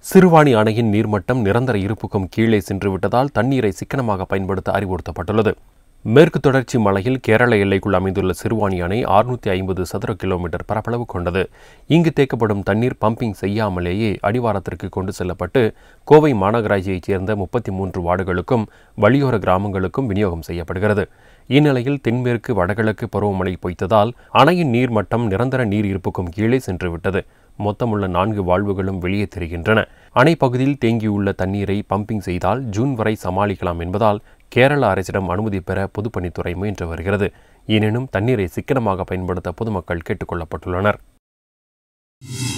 சிறுவாணி அணையின் நீர்மட்டம் நிரந்தர இருப்புக்கும் கீழே சென்று விட்டதால் தண்ணீரை சிக்கனமாக பயன்படுத்த அறிவுறுத்தப்பட்டுள்ளது மேற்கு தொடர்ச்சி மலையில் கேரள எல்லைக்குள் அமைந்துள்ள சிறுவாணி அணை அறுநூற்றி ஐம்பது சதுர கிலோமீட்டர் பரப்பளவு கொண்டது இங்கு தேக்கப்படும் தண்ணீர் பம்பிங் செய்யாமலேயே அடிவாரத்திற்கு கொண்டு செல்லப்பட்டு கோவை மாநகராட்சியைச் சேர்ந்த முப்பத்தி மூன்று வார்டுகளுக்கும் வழியோர கிராமங்களுக்கும் விநியோகம் செய்யப்படுகிறது இந்நிலையில் தென்மேற்கு வடகிழக்கு பருவமழை பொய்த்ததால் அணையின் நீர்மட்டம் நிரந்தர நீர் இருப்புக்கும் கீழே சென்றுவிட்டது மொத்தமுள்ள நான்கு வாழ்வுகளும் வெளியே தெரிகின்றன அணை பகுதியில் தேங்கியுள்ள தண்ணீரை பம்பிங் செய்தால் ஜூன் வரை சமாளிக்கலாம் என்பதால் கேரள அரசிடம் அனுமதி பெற பொதுப்பணித்துறை முயன்று வருகிறது எனினும் தண்ணீரை சிக்கனமாக பயன்படுத்த பொதுமக்கள் கேட்டுக் கொள்ளப்பட்டுள்ளனர்